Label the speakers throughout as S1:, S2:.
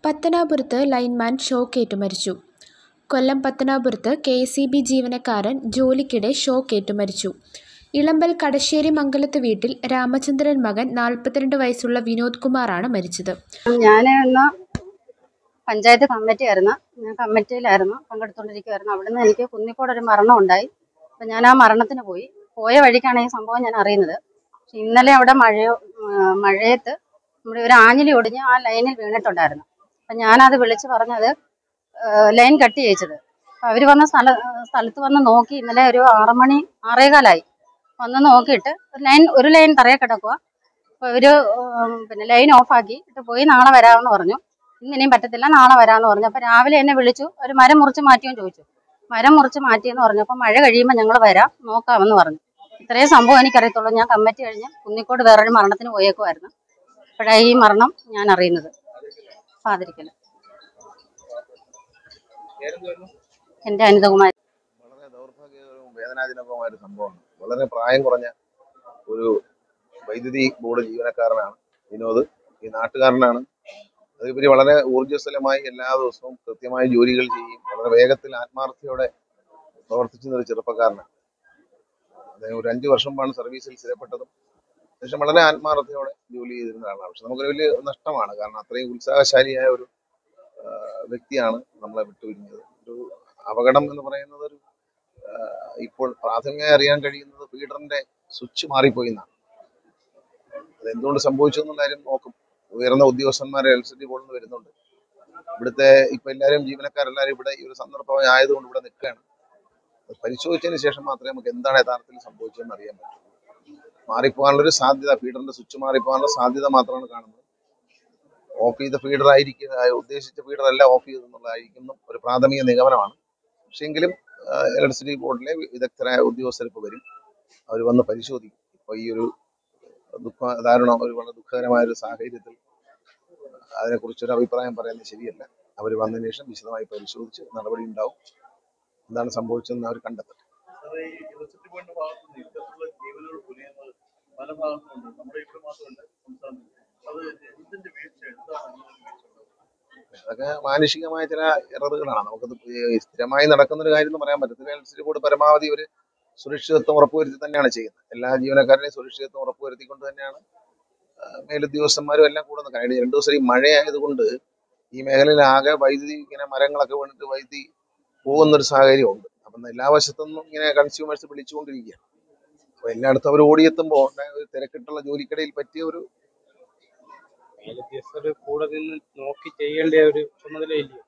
S1: പത്തനാപുരത്ത് ലൈൻമാൻ ഷോക്കേറ്റു മരിച്ചു കൊല്ലം പത്തനാപുരത്ത് കെ എസ് ഇ ബി ജീവനക്കാരൻ ജോലിക്കിടെ ഷോക്കേറ്റു മരിച്ചു ഇളമ്പൽ കടശ്ശേരി മംഗലത്ത് വീട്ടിൽ രാമചന്ദ്രൻ മകൻ നാൽപ്പത്തിരണ്ട് വയസ്സുള്ള വിനോദ് കുമാറാണ് മരിച്ചത്
S2: ഞാൻ ഇന്ന് പഞ്ചായത്ത് കമ്മിറ്റി ആയിരുന്നു ഞാൻ കമ്മിറ്റിയിലായിരുന്നു പങ്കെടുത്തുകൊണ്ടിരിക്കുവായിരുന്നു അവിടുന്ന് എനിക്ക് കുന്നിക്കോട് ഒരു മരണം ഉണ്ടായി അപ്പം ഞാൻ ആ മരണത്തിന് പോയി പോയ വഴിക്കാണ് ഈ സംഭവം ഞാൻ അറിയുന്നത് പക്ഷെ ഇന്നലെ അവിടെ മഴയോ ആ, മഴയത്ത് നമ്മുടെ ഒരു ആഞ്ഞിലി ഒടിഞ്ഞ് ആ ലൈനിൽ വീണിട്ടുണ്ടായിരുന്നു അപ്പം ഞാനത് വിളിച്ച് പറഞ്ഞത് ആ, ലൈൻ കട്ട് ചെയ്യിച്ചത് അപ്പം അവർ വന്ന സ്ഥല സ്ഥലത്ത് വന്ന് നോക്കി ഇന്നലെ ഒരു ആറ് മണി ആറേകാലായി വന്ന് നോക്കിയിട്ട് ഒരു ലൈൻ ഒരു ലൈൻ തറയെ കിടക്കുക അപ്പോൾ ഇവർ പിന്നെ ലൈൻ ഓഫാക്കി ഇട്ട് പോയി നാളെ വരാമെന്ന് പറഞ്ഞു ഇന്ന് ഇനിയും പറ്റത്തില്ല നാളെ വരാമെന്ന് പറഞ്ഞു അപ്പോൾ രാവിലെ എന്നെ വിളിച്ചു ഒരു മരം മുറിച്ച് മാറ്റിയോ ചോദിച്ചു മരം മുറിച്ച് മാറ്റിയെന്ന് പറഞ്ഞപ്പോൾ മഴ കഴിയുമ്പോൾ ഞങ്ങൾ വരാം നോക്കാമെന്ന് പറഞ്ഞു ഇത്രയും സംഭവം എനിക്കറിയത്തുള്ളൂ ഞാൻ കമ്മിറ്റി കഴിഞ്ഞ് കുന്നിക്കോട് വേറൊരു മരണത്തിന് പോയേക്കുമായിരുന്നു അപ്പോഴാണ് ഈ മരണം ഞാൻ അറിയുന്നത് ഫാദരിക്കൽ എൻ്റെ അനിതകുമാരി
S3: വളരെ ദൗർഭാഗ്യകരവും വേദനാജനകവുമായ ഒരു സംഭവമാണ് വളരെ പ്രായം കുറഞ്ഞ ഒരു വൈദ്യുതി ബോർഡ് ജീവനക്കാരനാണ് വിനോദ് ഈ നാട്ടുകാരനാണ് അതുപരി വളരെ ഊർജ്ജസ്വലമായി എല്ലാ ദിവസവും കൃത്യമായി ജോലികൾ ചെയ്യും വളരെ വേഗത്തിൽ ആത്മാർത്ഥതയോടെ പ്രവർത്തിച്ചിരുന്ന ഒരു ചെറുപ്പക്കാരനാണ് അദ്ദേഹം ഒരു അഞ്ചു വർഷം മുമ്പാണ് സർവീസിൽ സ്ഥിരപ്പെട്ടതും ശേഷം വളരെ ആത്മാർത്ഥതയോടെ ജോലി ചെയ്തിരുന്ന ആളാണ് പക്ഷെ നമുക്കൊരു വലിയ നഷ്ടമാണ് കാരണം അത്രയും ഉത്സാഹശാലിയായ ഒരു ആ, വ്യക്തിയാണ് നമ്മളെ വിട്ടുപിരിഞ്ഞത് ഒരു അപകടം എന്ന് പറയുന്നത് ഒരു ആ, ഇപ്പോൾ പ്രാഥമികമായി അറിയാൻ കഴിയുന്നത് ഫീഡറിന്റെ സ്വിച്ച് മാറിപ്പോയി എന്നാണ് അത് എന്തുകൊണ്ട് സംഭവിച്ചു എന്നുള്ള കാര്യം നോക്കും ഉയർന്ന ഉദ്യോഗസ്ഥന്മാരെ എൽ സി ഡി ബോർഡിൽ നിന്ന് വരുന്നുണ്ട് ഇവിടുത്തെ ഇപ്പൊ എല്ലാവരും ജീവനക്കാരെല്ലാവരും ഇവിടെ ഈ ഒരു സന്ദർഭം ആയതുകൊണ്ട് ഇവിടെ നിൽക്കുകയാണ് അത് പരിശോധിച്ചതിന് ശേഷം മാത്രമേ നമുക്ക് എന്താണ് യഥാർത്ഥത്തിൽ സംഭവിച്ചതെന്ന് അറിയാൻ പറ്റൂ മാറിപ്പോകാനുള്ള ഒരു സാധ്യത ഫീഡറിന്റെ സ്വിച്ച് മാറിപ്പോകാനുള്ള സാധ്യത മാത്രമാണ് കാണുന്നത് ഓഫ് ചെയ്ത ഫീഡർ ആയിരിക്കും ആ, ഉദ്ദേശിച്ച ഫീഡർ അല്ല ഓഫ് ചെയ്തെന്നുള്ളതായിരിക്കും ഒരു പ്രാഥമിക നിഗമനമാണ് പക്ഷെങ്കിലും ഇലക്ട്രിസിറ്റി ബോർഡിലെ വിദഗ്ധരായ ഉദ്യോഗസ്ഥർ ഇപ്പോൾ വരും അവർ വന്ന് പരിശോധിക്കും ഇപ്പോൾ ഈ ഒരു ദുഃഖ ദാരുണം ഒരു വളരെ ദുഃഖകരമായ ഒരു സാഹചര്യത്തിൽ അതിനെക്കുറിച്ചൊരു അഭിപ്രായം പറയുന്നത് ശരിയല്ല അവർ വന്നതിന് ശേഷം വിശദമായി പരിശോധിച്ച് നടപടി ഉണ്ടാവും എന്താണ് സംഭവിച്ചതെന്ന് അവർ കണ്ടെത്തട്ടെ
S4: സാറേ, ഈ യൂണിവേഴ്സിറ്റി പോയിന്റ് ഭാഗത്ത് നിന്ന് ഇത്തരത്തിലുള്ള ജീവനുകൾ പൊലിയുന്നത് പല ഭാഗത്തുമുണ്ട് നമ്മുടെ ഇവിടെ മാത്രമല്ല സംസ്ഥാനത്ത് അത് എന്തിന്റെ വീഴ്ച എന്താണ് അങ്ങനെ ഒരു വീഴ്ച ഉണ്ടാവുന്നത്?
S3: അതൊക്കെ മാനുഷികമായ ചില എററുകളാണ് നമുക്കത് ഈ സ്ഥിരമായി നടക്കുന്ന ഒരു കാര്യം എന്ന് പറയാൻ പറ്റത്തില്ല ഇലക്ട്രിസിറ്റി ബോർഡ് പരമാവധി ഒരു സുരക്ഷിതത്വം ഉറപ്പുവരുത്തി തന്നെയാണ് ചെയ്യുന്നത് എല്ലാ ജീവനക്കാരുടെയും സുരക്ഷിതത്വം ഉറപ്പുവരുത്തിക്കൊണ്ട് തന്നെയാണ് ആ, മേലുദ്യോഗസ്ഥന്മാരും എല്ലാം കൂടുന്നത് കഴിഞ്ഞ രണ്ടു ദിവസം ഈ മഴയായതുകൊണ്ട് ഈ മേഖലയിൽ ആകെ വൈദ്യുതി ഇങ്ങനെ മരങ്ങളൊക്കെ വീണിട്ട് വൈദ്യുതി പോകുന്ന ഒരു സാഹചര്യമുണ്ട് അപ്പം എല്ലാ വശത്തുനിന്നും ഇങ്ങനെ കൺസ്യൂമേഴ്സ് വിളിച്ചുകൊണ്ടിരിക്കുകയാണ് അപ്പൊ എല്ലായിടത്തും അവർ ഓടിയെത്തുമ്പോൾ ഒരു തിരക്കിട്ടുള്ള ജോലിക്കിടയിൽ പറ്റിയ ഒരു
S5: മേലുദ്യോഗസ്ഥർ കൂടെ നിന്ന് നോക്കി ചെയ്യേണ്ട ഒരു ചുമതലയില്ലയോ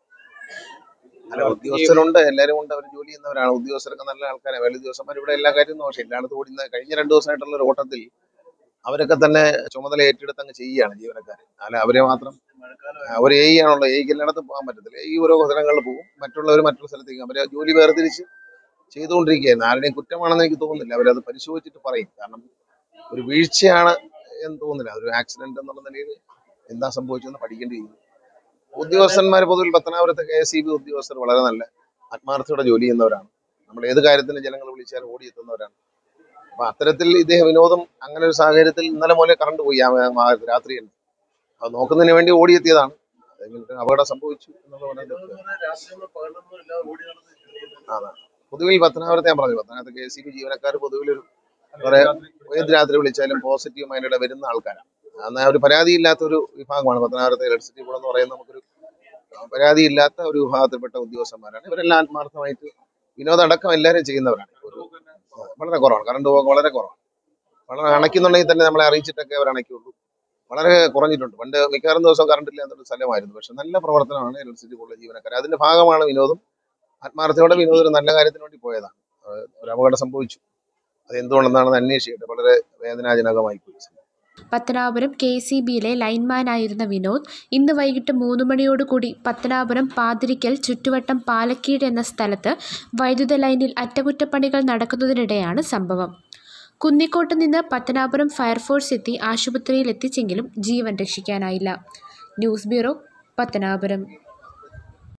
S3: അല്ല ഉദ്യോഗസ്ഥരുണ്ട് എല്ലാവരും ഉണ്ട് അവർ ജോലി ചെയ്യുന്നവരാണ് ഉദ്യോഗസ്ഥരൊക്കെ നല്ല ആൾക്കാരാണ് വേല ഉദ്യോഗസ്ഥന്മാർ ഇവിടെ എല്ലാ കാര്യവും നോക്കി എല്ലായിടത്തും ഓടുന്ന കഴിഞ്ഞ രണ്ടു ദിവസമായിട്ടുള്ള ഒരു ഓട്ടത്തിൽ അവരൊക്കെ തന്നെ ചുമതല ഏറ്റെടുത്ത് അങ്ങ് ചെയ്യുകയാണ് ജീവനക്കാർ അല്ല അവരെ മാത്രം അവർ എ ആണുള്ളത് എയ്ക്ക് എല്ലായിടത്തും പോകാൻ പറ്റത്തില്ല ഈ ഓരോ സ്ഥലങ്ങളിൽ പോകും മറ്റുള്ളവർ മറ്റുള്ള സ്ഥലത്തേക്ക് അവരെ ജോലി വേർതിരിച്ച് ചെയ്തുകൊണ്ടിരിക്കുകയായിരുന്നു ആരുടെയും കുറ്റമാണെന്ന് എനിക്ക് തോന്നുന്നില്ല അവരത് പരിശോധിച്ചിട്ട് പറയും കാരണം ഒരു വീഴ്ചയാണ് എന്ന് തോന്നുന്നില്ല അതൊരു ആക്സിഡന്റ് എന്നുള്ള നിലയിൽ എന്താ സംഭവിച്ചതെന്ന് പഠിക്കേണ്ടിയിരിക്കുന്നു ഉദ്യോഗസ്ഥന്മാർ പൊതുവിൽ പത്തനാപുരത്തെ കെ എസ് ഇ ബി ഉദ്യോഗസ്ഥർ വളരെ നല്ല ആത്മാർത്ഥയോടെ ജോലി ചെയ്യുന്നവരാണ് നമ്മൾ ഏത് കാര്യത്തിന് ജനങ്ങൾ വിളിച്ചാലും ഓടിയെത്തുന്നവരാണ് അപ്പൊ അത്തരത്തിൽ ഇദ്ദേഹം വിനോദം അങ്ങനെ ഒരു സാഹചര്യത്തിൽ ഇന്നലെ മുതലേ കറണ്ട് പോയി ആ ആ രാത്രി തന്നെ അത് നോക്കുന്നതിന് വേണ്ടി ഓടിയെത്തിയതാണ് അത് കഴിഞ്ഞിട്ട് അപകടം സംഭവിച്ചു എന്നുള്ള വളരെ
S4: അതുപോലെ തന്നെ രാത്രിയൊന്നും പകലൊന്നും ഇല്ലാതെ ഓടി നടന്ന് ജോലി ചെയ്യുന്നത്
S3: അതാണ് പൊതുവിൽ പത്തനാപുരത്തെ ഞാൻ പറഞ്ഞു പത്തനാപുരത്തെ കെ എസ് ഇ ബി ജീവനക്കാർ പൊതുവിലൊരു കുറെ ഏത് രാത്രി വിളിച്ചാലും പോസിറ്റീവ് മൈൻഡോടെ വരുന്ന ആൾക്കാരാണ് എന്നാൽ ഒരു പരാതിയില്ലാത്ത ഒരു വിഭാഗമാണ് പത്തനാപുരത്തെ ഇലക്ട്രിസിറ്റി ബോർഡ് എന്ന് പറയുന്നത് നമുക്കൊരു പരാതിയില്ലാത്ത ഒരു വിഭാഗത്തിൽപ്പെട്ട ഉദ്യോഗസ്ഥന്മാരാണ് ഇവരെല്ലാം ആത്മാർത്ഥമായിട്ട് വിനോദടക്കം എല്ലാവരും ചെയ്യുന്നവരാണ് ഒരു വളരെ കുറവാണ് കറണ്ട് പോക്ക് വളരെ കുറവാണ് വളരെ അണയ്ക്കുന്നുണ്ടെങ്കിൽ തന്നെ നമ്മളെ അറിയിച്ചിട്ടൊക്കെ അവർ അണയ്ക്കുള്ളൂ വളരെ കുറഞ്ഞിട്ടുണ്ട് പണ്ട് മിക്കവാറും ദിവസം കറണ്ട് ഇല്ലാത്തൊരു സ്ഥലമായിരുന്നു പക്ഷെ നല്ല പ്രവർത്തനമാണ് ഇലക്ട്രിസിറ്റി ബോർഡിലെ ജീവനക്കാർ അതിന്റെ ഭാഗമാണ് വിനോദം ആത്മാർത്ഥയോടെ വിനോദം ഒരു നല്ല കാര്യത്തിന് വേണ്ടി പോയതാണ് അത് ഒരു അപകടം സംഭവിച്ചു അത് എന്തുകൊണ്ടെന്നാണെന്ന് അന്വേഷിക്കട്ടെ വളരെ വേദനാജനകമായി പോയി
S1: പത്തനാപുരം കെ സി ബിയിലെ ലൈൻമാനായിരുന്ന വിനോദ് ഇന്ന് വൈകിട്ട് മൂന്ന് മണിയോടുകൂടി പത്തനാപുരം പാതിരിക്കൽ ചുറ്റുവട്ടം പാലക്കീട് എന്ന സ്ഥലത്ത് വൈദ്യുത ലൈനിൽ അറ്റകുറ്റപ്പണികൾ നടക്കുന്നതിനിടെയാണ് സംഭവം കുന്നിക്കോട്ട് നിന്ന് പത്തനാപുരം ഫയർഫോഴ്സ് എത്തി ആശുപത്രിയിൽ എത്തിച്ചെങ്കിലും ജീവൻ രക്ഷിക്കാനായില്ല ന്യൂസ് ബ്യൂറോ പത്തനാപുരം